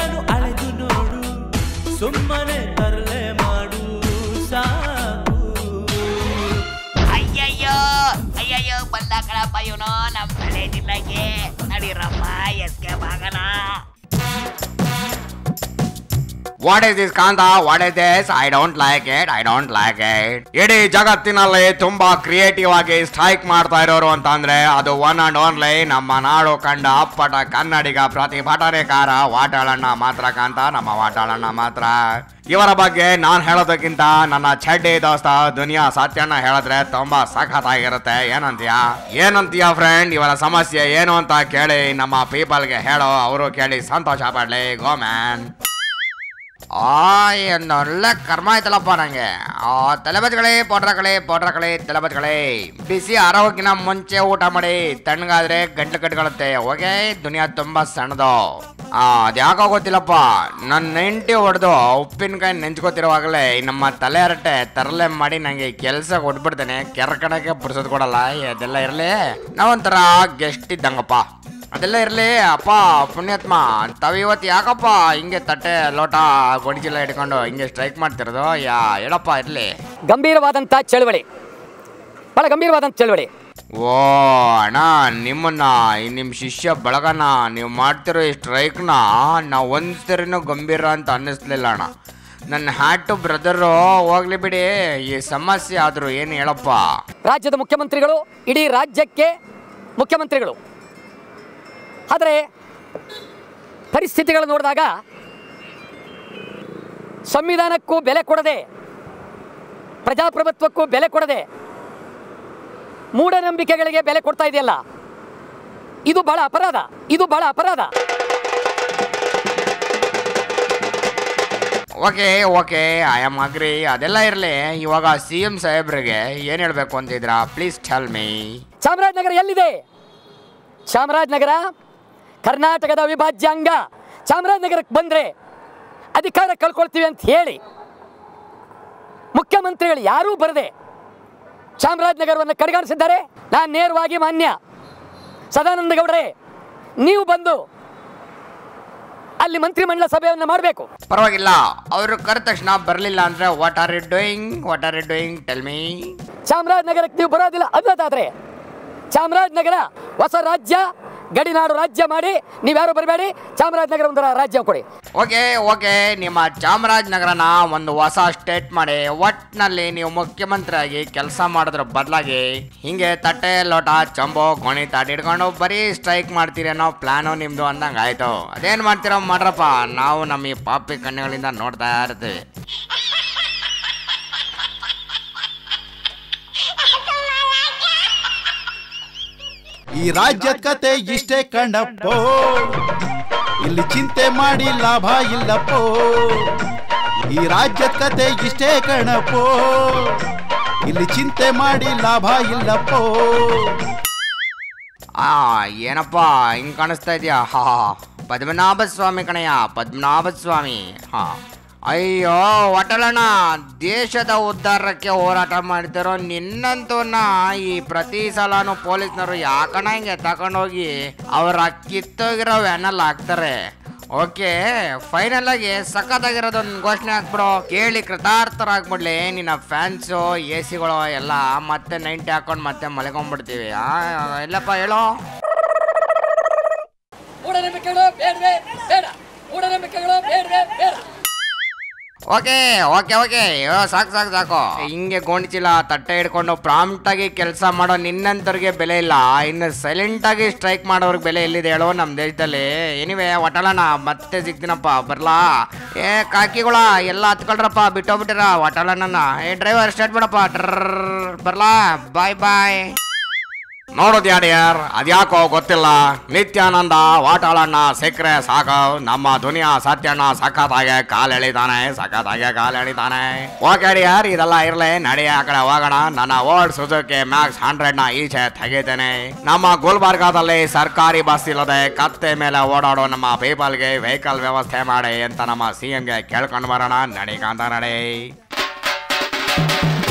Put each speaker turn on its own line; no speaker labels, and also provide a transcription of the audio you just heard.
ಎಲ್ಲಾನು ಅಳೆದು ನೋಡು ಸುಮ್ಮನೆ ತರಲೆ ಮಾಡು ಸಾಕು
ಅಯ್ಯಯ್ಯೋ ಅಯ್ಯಯ್ಯೋ ಬಂದ ಕಣಪ್ಪ ಇವನು ನಮ್ಮ ತಲೆ ಜಿಲ್ಲೆಗೆ ನಡೀರಪ್ಪ ಎಸ್ಕೆ ಬಾಗನ
what is this Kantha what is this I don't like it I don't like it ಇಡೀ ಜಗತ್ತಿನಲ್ಲಿ ತುಂಬಾ ಕ್ರಿಯೇಟಿವ್ ಆಗಿ ಸ್ಟ್ರೈಕ್ ಮಾಡ್ತಾ ಇರೋರು ಅಂತಂದ್ರೆ ಅದು ಒನ್ ಅಂಡ್ ಓನ್ಲಿ ನಮ್ಮ ನಾಡು ಕಂಡ ಅಪ್ಪಟ ಕನ್ನಡಿಗ ಪ್ರತಿಭಟನೆಕಾರ ವಾಟಾಳಣ್ಣ ಮಾತ್ರ ಕಾಂತ ನಮ್ಮ ವಾಟಾಳಣ್ಣ ಮಾತ್ರ ಇವರ ಬಗ್ಗೆ ನಾನ್ ಹೇಳೋದಕ್ಕಿಂತ ನನ್ನ ಚಡ್ಡಿ ದೋಸ್ತ ದುನಿಯಾ ಸತ್ಯಣ್ಣ ಹೇಳಿದ್ರೆ ತುಂಬಾ ಸಖತ್ತಾಗಿರುತ್ತೆ ಏನಂತೀಯ ಏನಂತೀಯ ಫ್ರೆಂಡ್ ಇವರ ಸಮಸ್ಯೆ ಏನು ಅಂತ ಕೇಳಿ ನಮ್ಮ ಪೀಪಲ್ಗೆ ಹೇಳೋ ಅವರು ಕೇಳಿ ಸಂತೋಷ ಪಡ್ಲಿ ಗೋ ಮ್ಯಾನ್ ಆ ಏನು ಒಳ್ಳೆ ಕರ್ಮ ಆಯ್ತಲ್ಲಪ್ಪ ನಂಗೆ ಆ ತಲೆಬಜ್ಗಳೇ ಪೌಡ್ರಗಳೇ ಪೌಡ್ರಗಳೇ ತಲೆಬಜ್ಗಳೇ ಬಿಸಿ ಆರೋಗ್ಯನ ಮುಂಚೆ ಊಟ ಮಾಡಿ ತಣ್ಣಗಾದ್ರೆ ಗಂಟ್ಲು ಕಟ್ಕೊಳ್ಳುತ್ತೆ ಹೋಗೆ ದುನಿಯಾ ತುಂಬಾ ಸಣ್ಣದು ಆ ಅದ್ಯಾಕೋ ಗೊತ್ತಿಲ್ಲಪ್ಪ ನನ್ನ ನೆಂಟಿ ಹೊಡೆದು ಉಪ್ಪಿನಕಾಯಿ ನೆಂಚ್ಕೋತಿರುವಾಗಲೇ ನಮ್ಮ ತಲೆ ಹರಟೆ ತರಲೆ ಮಾಡಿ ನಂಗೆ ಕೆಲಸ ಕೊಟ್ಬಿಡ್ತೇನೆ ಕೆರ್ಕಣಕ್ಕೆ ಪುರ್ಸೋದ್ ಕೊಡಲ್ಲ ಅದೆಲ್ಲ ಇರಲಿ ನಾವೊಂಥರ ಗೆಸ್ಟ್ ಇದ್ದಂಗಪ್ಪ ಅದೆಲ್ಲ ಇರ್ಲಿ ಅಪ್ಪ ಪುಣ್ಯಾತ್ಮ ತಾವ್ ಇವತ್ತು ಯಾಕಪ್ಪ ಹಿಂಗೆ ತಟ್ಟೆ ಲೋಟ ಗೊಣಗಿಲ್ಲ ಹಿಡ್ಕೊಂಡು ಹಿಂಗೆ ಸ್ಟ್ರೈಕ್ ಮಾಡ್ತಿರೋದು ಯಾ ಹೇಳಪ್ಪ ಇರ್ಲಿ
ಗಂಭೀರವಾದಂಥ ಚಳುವಳಿ ಬಹಳ ಗಂಭೀರವಾದಂಥ ಚಳುವಳಿ
ಓ ಅಣ್ಣ ನಿಮ್ಮನ್ನ ಈ ನಿಮ್ಮ ಶಿಷ್ಯ ಬಳಗನ ನೀವು ಮಾಡ್ತಿರೋ ಈ ಸ್ಟ್ರೈಕ್ನ ನಾವು ಒಂದ್ಸರಿನೂ ಗಂಭೀರ ಅಂತ ಅನ್ನಿಸ್ಲಿಲ್ಲ ಅಣ್ಣ ನನ್ನ ಹ್ಯಾಟು ಬ್ರದರು ಹೋಗ್ಲಿ ಬಿಡಿ ಈ ಸಮಸ್ಯೆ ಆದರೂ ಏನು ಹೇಳಪ್ಪ
ರಾಜ್ಯದ ಮುಖ್ಯಮಂತ್ರಿಗಳು ಇಡೀ ರಾಜ್ಯಕ್ಕೆ ಮುಖ್ಯಮಂತ್ರಿಗಳು ಆದರೆ ಪರಿಸ್ಥಿತಿಗಳು ನೋಡಿದಾಗ ಸಂವಿಧಾನಕ್ಕೂ ಬೆಲೆ ಕೊಡದೆ ಪ್ರಜಾಪ್ರಭುತ್ವಕ್ಕೂ ಬೆಲೆ ಕೊಡದೆ ಮೂಢನಂಬಿಕೆಗಳಿಗೆ ಬೆಲೆ ಕೊಡ್ತಾ ಇದೆಯಲ್ಲ ಇದು ಬಹಳ ಅಪರಾಧ ಇದು ಬಹಳ ಅಪರಾಧ
okay okay I am agree ಅದೆಲ್ಲ ಇರಲಿ ಇವಾಗ ಸಿ ಎಂ ಸಾಹೇಬ್ರಿಗೆ ಏನು ಹೇಳಬೇಕು ಅಂತಿದ್ರಾ ಪ್ಲೀಸ್ ಟೆಲ್ ಮೀ
ಚಾಮರಾಜನಗರ ಎಲ್ಲಿದೆ ಚಾಮರಾಜನಗರ ಕರ್ನಾಟಕದ ಅವಿಭಾಜ್ಯ ಅಂಗ ಚಾಮರಾಜನಗರಕ್ಕೆ ಬಂದರೆ ಅಧಿಕಾರ ಕಳ್ಕೊಳ್ತೀವಿ ಅಂತ ಹೇಳಿ ಮುಖ್ಯಮಂತ್ರಿಗಳು ಯಾರೂ ಬರದೆ ಚಾಮರಾಜನಗರವನ್ನು ಕಡೆಗಾಣಿಸಿದ್ದಾರೆ ನಾನು ನೇರವಾಗಿ ಮಾನ್ಯ ಸದಾನಂದ ಗೌಡರೇ ನೀವು ಬಂದು ಅಲ್ಲಿ ಮಂತ್ರಿಮಂಡಲ ಸಭೆಯನ್ನು ಮಾಡಬೇಕು
ಪರವಾಗಿಲ್ಲ ಅವರು ಕರೆದ ತಕ್ಷಣ ಬರಲಿಲ್ಲ ಅಂದ್ರೆ what are you doing what are you doing tell me
ಚಾಮರಾಜನಗರಕ್ಕೆ ನೀವು ಬರೋದಿಲ್ಲ ಅನ್ನೋದಾದ್ರೆ ಚಾಮರಾಜನಗರ ಹೊಸ ರಾಜ್ಯ ಗಡಿನಾಡು ರಾಜ್ಯ ಮಾಡಿ ನೀವ್ಯಾರು ಬರಬೇಡಿ ಚಾಮರಾಜನಗರ ಒಂದು ರಾಜ್ಯ ಕೊಡಿ
ಓಕೆ ಓಕೆ ನಿಮ್ಮ ಚಾಮರಾಜನಗರನ ಒಂದು ಹೊಸ ಸ್ಟೇಟ್ ಮಾಡಿ ಒಟ್ನಲ್ಲಿ ನೀವು ಮುಖ್ಯಮಂತ್ರಿಯಾಗಿ ಕೆಲಸ ಮಾಡೋದ್ರ ಬದಲಾಗಿ ಹಿಂಗೆ ತಟ್ಟೆ ಲೋಟ ಚಂಬು ಗೋಣಿ ತಾಟ್ ಹಿಡ್ಕೊಂಡು ಬರೀ ಸ್ಟ್ರೈಕ್ ಮಾಡ್ತೀರಿ ಅನ್ನೋ ಪ್ಲಾನು ನಿಮ್ದು ಅಂದಂಗೆ ಆಯ್ತು ಅದೇನು ಮಾಡ್ತೀರೋ ಮಾಡ್ರಪ್ಪ ನಾವು ನಮ್ಮ ಈ ಪಾಪಿ ಕಣ್ಣುಗಳಿಂದ ನೋಡ್ತಾ ಇರ್ತೀವಿ
ಈ ರಾಜ್ಯದ ಕತೆ ಇಷ್ಟೇ ಕಣಪ್ಪೋ ಇಲ್ಲಿ ಚಿಂತೆ ಮಾಡಿ ಲಾಭ ಇಲ್ಲಪ್ಪೋ ಈ ರಾಜ್ಯದ ಕತೆ ಇಷ್ಟೇ ಕಣಪ್ಪೋ ಇಲ್ಲಿ ಚಿಂತೆ ಮಾಡಿ ಲಾಭ ಇಲ್ಲಪ್ಪೋ
ಆ ಏನಪ್ಪ ಹಿಂಗ್ ಕಾಣಿಸ್ತಾ ಇದೆಯಾ ಹಾ ಪದ್ಮನಾಭ ಸ್ವಾಮಿ ಕಣಯ್ಯ ಪದ್ಮನಾಭ ಸ್ವಾಮಿ ಹಾ ಅಯ್ಯೋ ಒಟಲಣ್ಣ ದೇಶದ ಉದ್ಧಾರಕ್ಕೆ ಹೋರಾಟ ಮಾಡ್ತಿರೋ ನಿನ್ನಂತವನ್ನ ಈ ಪ್ರತಿ ಸಲನು ಪೊಲೀಸ್ನವರು ಯಾಕಣ ಹಿಂಗೆ ತಗೊಂಡೋಗಿ ಅವರ ಕಿತ್ತೋಗಿರೋ ವ್ಯಾನಲ್ಲಿ ಹಾಕ್ತಾರೆ ಓಕೆ ಫೈನಲ್ ಆಗಿ ಸಖತ್ತಾಗಿರೋದೊಂದು ಘೋಷಣೆ ಹಾಕ್ಬಿಡು ಕೇಳಿ ಕೃತಾರ್ಥರಾಗ್ಬಿಡ್ಲಿ ನಿನ್ನ ಫ್ಯಾನ್ಸು ಎ ಸಿಗಳು ಎಲ್ಲ ಮತ್ತೆ ನೈಂಟಿ ಹಾಕೊಂಡು ಮತ್ತೆ ಮಲ್ಕೊಂಡ್ಬಿಡ್ತೀವಿ ಆ ಎಲ್ಲಪ್ಪ ಹೇಳೋ
ಮೂಢನಂಬಿಕೆಗಳು ಬೇಡವೇ ಬೇಡ ಮೂಢನಂಬಿಕೆಗಳು ಬೇಡವೇ ಬೇಡ
ಓಕೆ ಓಕೆ ಓಕೆ ಅಯ್ಯೋ ಸಾಕು ಸಾಕು ಸಾಕು ಹಿಂಗೆ ಗೋಣಿಚಿಲ್ಲ ತಟ್ಟೆ ಹಿಡ್ಕೊಂಡು ಪ್ರಾಂಪ್ಟ್ ಆಗಿ ಕೆಲಸ ಮಾಡೋ ನಿನ್ನಂತವ್ರಿಗೆ ಬೆಲೆ ಇಲ್ಲ ಇನ್ನು ಸೈಲೆಂಟ್ ಆಗಿ ಸ್ಟ್ರೈಕ್ ಮಾಡೋರ್ಗೆ ಬೆಲೆ ಎಲ್ಲಿದೆ ಹೇಳೋ ನಮ್ಮ ದೇಶದಲ್ಲಿ ಎನಿವೆ ಒಟಲಣ್ಣ ಮತ್ತೆ ಸಿಗ್ತೀನಪ್ಪ ಬರ್ಲಾ ಏ ಕಾಕಿಗಳ ಎಲ್ಲ ಹತ್ಕೊಳ್ರಪ್ಪ ಬಿಟ್ಟೋಗ್ಬಿಟ್ಟಿರ ಒಟಲಣ್ಣನ ಏ ಡ್ರೈವರ್ ಸ್ಟಾರ್ಟ್ ಬಿಡಪ್ಪ ಟ್ರರ್ ಬರ್ಲಾ ಬಾಯ್ ಬಾಯ್ ನೋಡೋದು ಯಾರು ಯಾರ್ ಅದ್ಯಾಕೋ ಗೊತ್ತಿಲ್ಲ ನಿತ್ಯಾನಂದ ವಾಟಾಳಣ್ಣ ಸಿಕ್ರೆ ಸಾಕು ನಮ್ಮ ದುನಿಯಾ ಸತ್ಯಣ್ಣ ಸಖತ್ತಾಗೆ ಕಾಲ್ ಎಳಿತಾನೆ ಸಖತ್ತಾಗೆ ಕಾಲ್ ಎಳಿತಾನೆ ಓಕೆ ಯಾರ್ ಇದೆಲ್ಲ ಇರ್ಲಿ ನಡಿ ಆ ಕಡೆ ಹೋಗೋಣ ನನ್ನ ಓಲ್ಡ್ ಸುಜುಕಿ ಮ್ಯಾಕ್ಸ್ ಹಂಡ್ರೆಡ್ ನ ಈಚೆ ತೆಗಿತೇನೆ ನಮ್ಮ ಗುಲ್ಬರ್ಗಾದಲ್ಲಿ ಸರ್ಕಾರಿ ಬಸ್ ಇಲ್ಲದೆ ಕತ್ತೆ ಮೇಲೆ ಓಡಾಡೋ ನಮ್ಮ ಪೀಪಲ್ಗೆ ವೆಹಿಕಲ್ ವ್ಯವಸ್ಥೆ ಮಾಡಿ ಅಂತ ನಮ್ಮ ಸಿ ಎಂಗೆ ಕೇಳ್ಕೊಂಡು ಬರೋಣ ನಡಿ ಕಾಂತ ನಡಿ